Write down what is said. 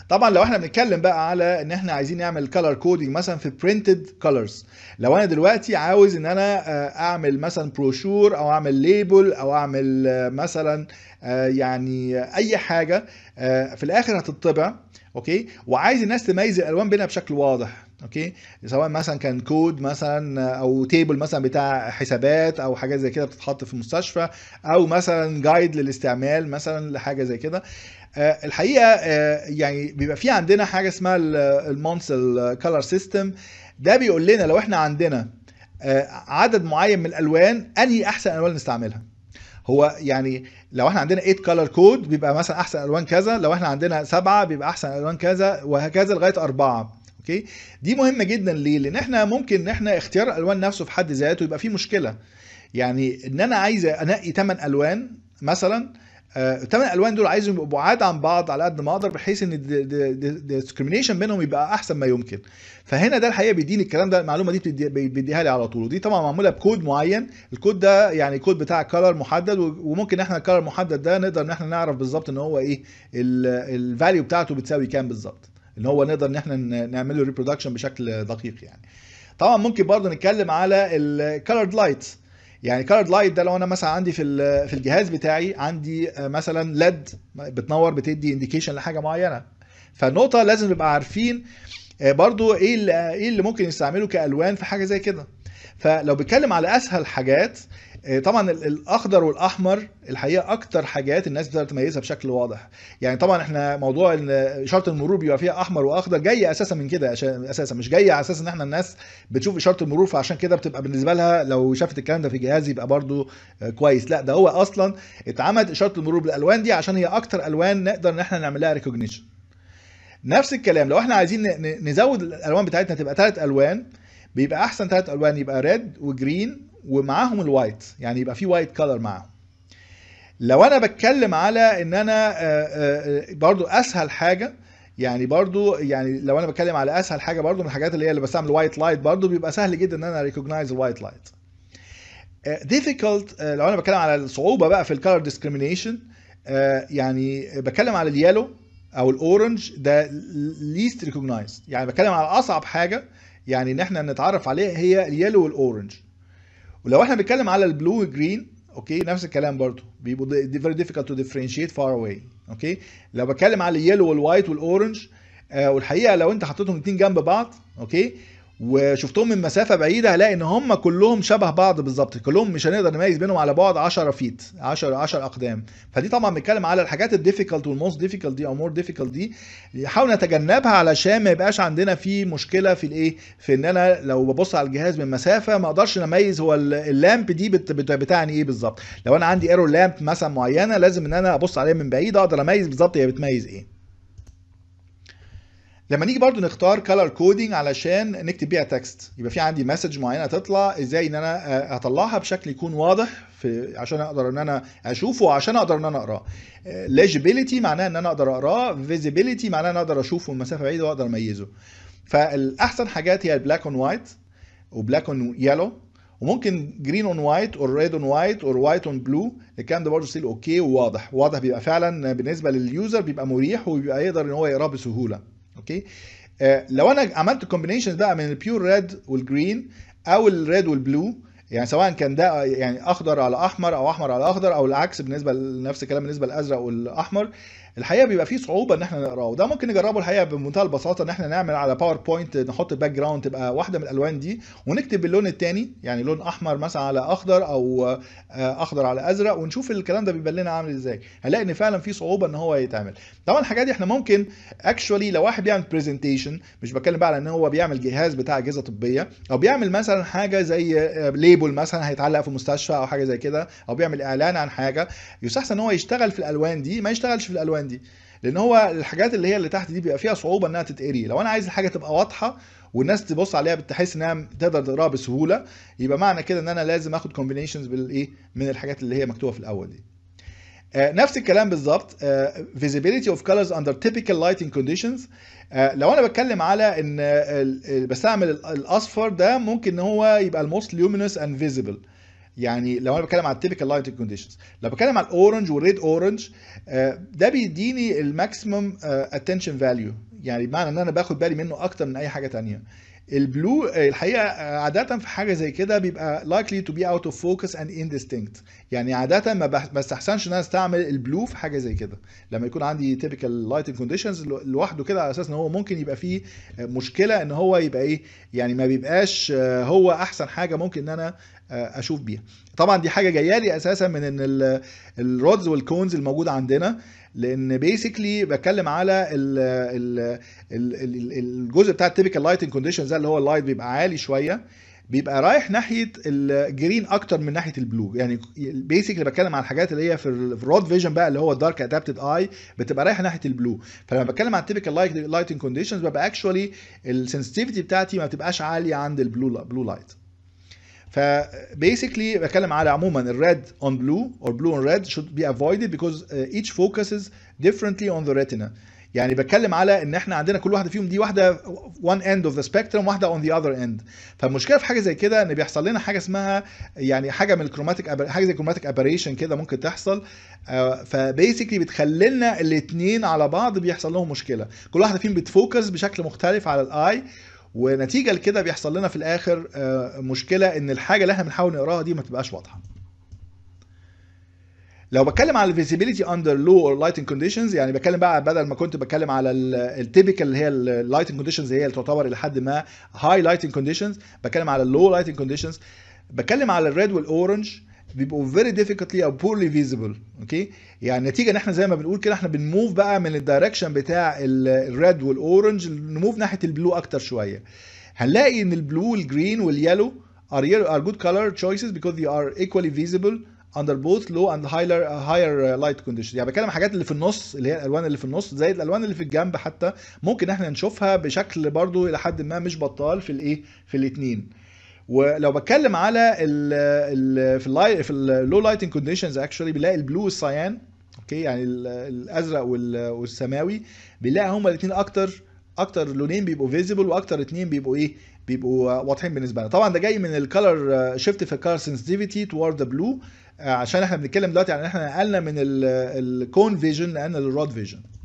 طبعا لو احنا بنتكلم بقى على ان احنا عايزين نعمل كلر كودينج مثلا في برينتد كولرز لو انا دلوقتي عاوز ان انا آه، اعمل مثلا بروشور او اعمل ليبل او اعمل آه، مثلا آه، يعني اي حاجه آه، في الاخر هتطبع اوكي وعايز الناس تميز الالوان بينها بشكل واضح اوكي سواء مثلا كان كود مثلا او تيبل مثلا بتاع حسابات او حاجات زي كده بتتحط في المستشفى او مثلا جايد للاستعمال مثلا لحاجه زي كده آه، الحقيقه آه، يعني بيبقى في عندنا حاجه اسمها المونسل كلر سيستم ده بيقول لنا لو احنا عندنا آه، عدد معين من الالوان انهي احسن الوان نستعملها هو يعني لو احنا عندنا 8 كلر كود بيبقى مثلا احسن الوان كذا لو احنا عندنا سبعه بيبقى احسن الوان كذا وهكذا لغايه اربعه اوكي دي مهمه جدا ليه لان احنا ممكن ان احنا اختيار الالوان نفسه في حد ذاته يبقى فيه مشكله يعني ان انا عايز انقي 8 الوان مثلا الثمان الوان دول عايزهم يبقوا بعاد عن بعض على قد ما اقدر بحيث ان الديسكريميشن بينهم يبقى احسن ما يمكن فهنا ده الحقيقه بيديني الكلام ده المعلومه دي بتدي- بيديها لي على طول ودي طبعا معموله بكود معين الكود ده يعني كود بتاع كلر محدد و- وممكن احنا الكلر المحدد ده نقدر ان احنا نعرف بالظبط ان هو ايه الفاليو بتاعته بتساوي كام بالظبط ان هو نقدر ان احنا ن- نعمل له ريبرودكشن بشكل دقيق يعني طبعا ممكن برضه نتكلم على الكالرد لايت يعني كارد لايت ده لو انا مثلا عندي في ال- في الجهاز بتاعي عندي آه، مثلا ليد بتنور بتدي انديكيشن لحاجه معينه فالنقطه لازم نبقى عارفين آه، برضو ايه اللي ايه اللي ممكن يستعمله كالوان في حاجه زي كده فلو بيتكلم على اسهل حاجات آه، طبعا ال- الاخضر والاحمر الحقيقه اكتر حاجات الناس بتقدر تميزها بشكل واضح يعني طبعا احنا موضوع ان اشاره المرور بيبقى فيها احمر واخضر جايه اساسا من كده عشان اساسا مش جايه على اساس ان احنا الناس بتشوف اشاره المرور فعشان كده بتبقى بالنسبه لها لو شافت الكلام ده في جهاز يبقى برضو آه، كويس لا ده هو اصلا اتعملت اشاره المرور بالالوان دي عشان هي اكتر الوان نقدر ان احنا نعمل لها ريكوجنيشن نفس الكلام لو احنا عايزين ن- ن- نزود الالوان بتاعتنا تبقى ثلاث الوان بيبقى احسن ثلاث الوان يبقى ريد وجرين ومعاهم الوايت يعني يبقى في وايت كلر معاهم لو انا بتكلم على ان انا آه، آه، آه، برضو اسهل حاجه يعني برضو يعني لو انا بتكلم على اسهل حاجه برضو من الحاجات اللي هي اللي بستعمل وايت لايت برضو بيبقى سهل جدا ان انا ريكوجنايز الوايت لايت difficult آه، لو انا بتكلم على الصعوبه بقى في الكالر ديسكريميشن يعني بتكلم على اليالو او الاورنج ده least recognized يعني بتكلم على اصعب حاجه يعني ان احنا نتعرف عليها هي اليالو والاورنج ولو احنا بنتكلم على البلو والجرين اوكي نفس الكلام برضو بيبقوا دي- very difficult to differentiate far away اوكي لو بتكلم على اليلو والوايت والاورنج آه والحقيقه لو انت حطيتهم الاثنين جنب بعض اوكي وشفتهم من مسافه بعيده هلاقي ان هم كلهم شبه بعض بالظبط كلهم مش هنقدر نميز بينهم على بعد 10 فيت 10 10 اقدام فدي طبعا بنتكلم على الحاجات الديفيكالت والموست ديفيكالت دي او مور ديفيكالت دي نحاول نتجنبها علشان ما يبقاش عندنا في مشكله في الايه في ان انا لو ببص على الجهاز من مسافه ما اقدرش اميز هو ال- اللامب دي بت بت بتعني ايه بالظبط لو انا عندي ايرور لامب مثلا معينه لازم ان انا ابص عليها من بعيد اقدر اميز بالظبط هي بتميز ايه لما نيجي برضو نختار كلر كودينج علشان نكتب بيها تكست يبقى في عندي مسج معينه تطلع ازاي ان انا آه، اطلعها بشكل يكون واضح في عشان اقدر ان انا اشوفه وعشان اقدر ان انا اقراه ليجيبيليتي معناها ان انا اقدر اقراه فيزيبيليتي معناها ان انا اقدر اشوفه من مسافه بعيده واقدر اميزه فالاحسن حاجات هي البلاك اون وايت وبلاك اون يلو وممكن جرين اون وايت اور ريد اون وايت اور وايت اون بلو الكلام ده برضه ستيل اوكي وواضح واضح بيبقى فعلا بالنسبه لليوزر بيبقى مريح وبيبقى يقدر ان هو يقراه بسهوله اوكي آه، لو انا عملت كومبينيشنز بقى من البيور ريد والجرين او الريد والبلو يعني سواء كان ده يعني اخضر على احمر او احمر على اخضر او العكس بالنسبه لنفس الكلام بالنسبه للازرق والاحمر الحقيقه بيبقى فيه صعوبه ان احنا نقراه وده ممكن نجربه الحقيقه بمنتهى البساطه ان احنا نعمل على باوربوينت نحط الباك جراوند تبقى واحده من الالوان دي ونكتب باللون الثاني يعني لون احمر مثلا على اخضر او آه، اخضر على ازرق ونشوف الكلام ده بيبان لنا عامل ازاي هنلاقي ان فعلا في صعوبه ان هو يتعمل طبعا الحاجات دي احنا ممكن اكشولي لو واحد بيعمل برزنتيشن مش بتكلم بقى على ان هو بيعمل جهاز بتاع اجهزه طبيه او بيعمل مثلا حاجه زي ليبل مثلا هيتعلق في مستشفى او حاجه زي كده او بيعمل اعلان عن حاجه يستحسن ان هو يشتغل في الالوان دي ما يشتغلش في الالوان دي لان هو الحاجات اللي هي اللي تحت دي بيبقى فيها صعوبه انها تتقري لو انا عايز الحاجه تبقى واضحه والناس تبص عليها بتحس انها تقدر تقراها بسهوله يبقى معنى كده ان انا لازم اخد كومبينيشنز بالايه من الحاجات اللي هي مكتوبه في الاول دي آه، نفس الكلام بالظبط آه، visibility of colors under typical lighting conditions آه، لو انا بتكلم على ان آه، ال- ال- بستعمل ال- الاصفر ده ممكن ان هو يبقى الموست luminous and visible يعني لو انا بتكلم على التيبيكال لايتنج كونديشنز لو بتكلم على الاورنج والريد اورنج ده بيديني الماكسيمم اتنشن فاليو يعني بمعنى ان انا باخد بالي منه اكتر من اي حاجه تانية البلو الحقيقه عاده في حاجه زي كده بيبقى likely to be out of focus and indistinct يعني عاده ما بستحسنش ان انا استعمل البلو في حاجه زي كده لما يكون عندي typical lighting conditions لوحده كده على اساس ان هو ممكن يبقى فيه مشكله ان هو يبقى ايه يعني ما بيبقاش هو احسن حاجه ممكن ان انا اشوف بيها طبعا دي حاجه جايه لي اساسا من ان الرودز والكونز الموجوده عندنا لان بيسكلي بتكلم على ال ال ال الجزء بتاع التيبيكال لايتنج كونديشنز ده اللي هو اللايت بيبقى عالي شويه بيبقى رايح ناحيه الجرين اكتر من ناحيه البلو يعني بيسكلي بتكلم على الحاجات اللي هي في الرود فيجن بقى اللي هو الدارك ادابتد اي بتبقى رايحه ناحيه البلو فلما بتكلم على التيبيكال لايتنج كونديشنز ببقى اكشولي السنسيتيفيتي بتاعتي ما بتبقاش عاليه عند البلو بلو لايت فبيسكلي بتكلم على عموما الريد on blue or blue on red should be avoided because uh, each focuses differently on the retina يعني بتكلم على ان احنا عندنا كل واحده فيهم دي واحده one end of the spectrum واحده on the other end فالمشكله في حاجه زي كده ان بيحصل لنا حاجه اسمها يعني حاجه من الكروماتيك حاجه زي الكروماتيك ابريشن كده ممكن تحصل فبيسكلي بتخلي لنا الاثنين على بعض بيحصل لهم مشكله كل واحده فيهم بتفوكس بشكل مختلف على الاي ونتيجه لكده بيحصل لنا في الاخر مشكله ان الحاجه اللي احنا بنحاول نقراها دي ما تبقاش واضحه لو بتكلم على الفيزيبيليتي اندر لو اور لايتنج كونديشنز يعني بتكلم بقى بدل ما كنت بتكلم على التيبيكال اللي هي اللايتنج كونديشنز هي اللي تعتبر الى حد ما هاي لايتنج كونديشنز بتكلم على اللو لايتنج كونديشنز بتكلم على الريد والاورنج بيبقوا فيري ديفيكولتلي او بورلي فيزيبل اوكي يعني نتيجه ان احنا زي ما بنقول كده احنا بنموف بقى من الدايركشن بتاع الريد والاورنج نموف ناحيه البلو اكتر شويه هنلاقي ان البلو والجرين واليلو are, are good color choices because they are equally visible under both low and higher higher light conditions يعني بتكلم الحاجات اللي في النص اللي هي الالوان اللي في النص زي الالوان اللي في الجنب حتى ممكن احنا نشوفها بشكل برضو الى حد ما مش بطال في الايه في الاثنين ولو بتكلم على ال ال في اللاي في اللو لايتنج كونديشنز اكشولي بنلاقي البلو والسيان اوكي يعني الازرق والسماوي بنلاقي هما الاثنين اكتر اكتر لونين بيبقوا فيزيبل واكتر اثنين بيبقوا ايه بيبقوا واضحين بالنسبه لنا طبعا ده جاي من الكالر شيفت في الكالر سنسيتيفيتي توورد ذا بلو عشان احنا بنتكلم دلوقتي عن احنا نقلنا من الكون فيجن نقلنا للرود فيجن